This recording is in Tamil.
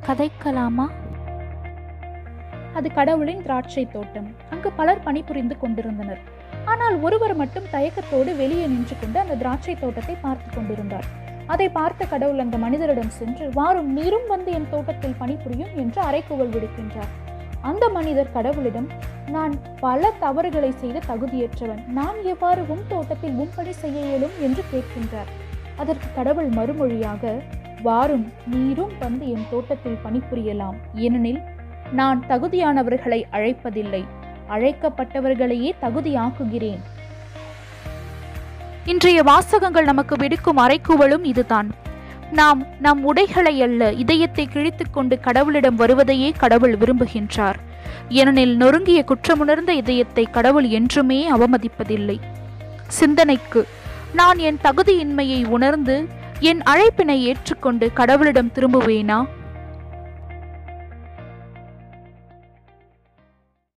கதைக்கலாமா அது கடவுளின் திராட்சை தோட்டம் அங்கு பலர் பணிபுரிந்து கொண்டிருந்தனர் ஆனால் ஒருவர் மட்டும் தயக்கத்தோடு வெளியே நின்று கொண்டு அந்த திராட்சை தோட்டத்தை பார்த்து கொண்டிருந்தார் அதை பார்த்த கடவுள் அந்த மனிதரிடம் சென்று வாரும் நீரும் வந்து என் தோட்டத்தில் பணிபுரியும் என்று அறைகூவல் விடுக்கின்றார் அந்த மனிதர் கடவுளிடம் நான் பல தவறுகளை செய்த தகுதியற்றவன் நான் எவ்வாறு உம் தோட்டத்தில் உம்படி செய்ய இயலும் என்று கேட்கின்றார் அதற்கு கடவுள் மறுமொழியாக வாரும் நீரும் வந்து என் தோட்டத்தில் பணிபுரியலாம் ஏனெனில் நான் தகுதியானவர்களை அழைப்பதில்லை அழைக்கப்பட்டவர்களையே தகுதியாக்குகிறேன் இன்றைய வாசகங்கள் நமக்கு விடுக்கும் அறைக்கூவலும் இதுதான் நாம் நம் உடைகளை அல்ல இதயத்தை கிழித்துக்கொண்டு கடவுளிடம் வருவதையே கடவுள் விரும்புகின்றார் ஏனெனில் நொறுங்கிய குற்றமுணர்ந்த இதயத்தை கடவுள் என்றுமே அவமதிப்பதில்லை சிந்தனைக்கு நான் என் தகுதியின்மையை உணர்ந்து என் அழைப்பினை ஏற்றுக்கொண்டு கடவுளிடம் திரும்புவேனா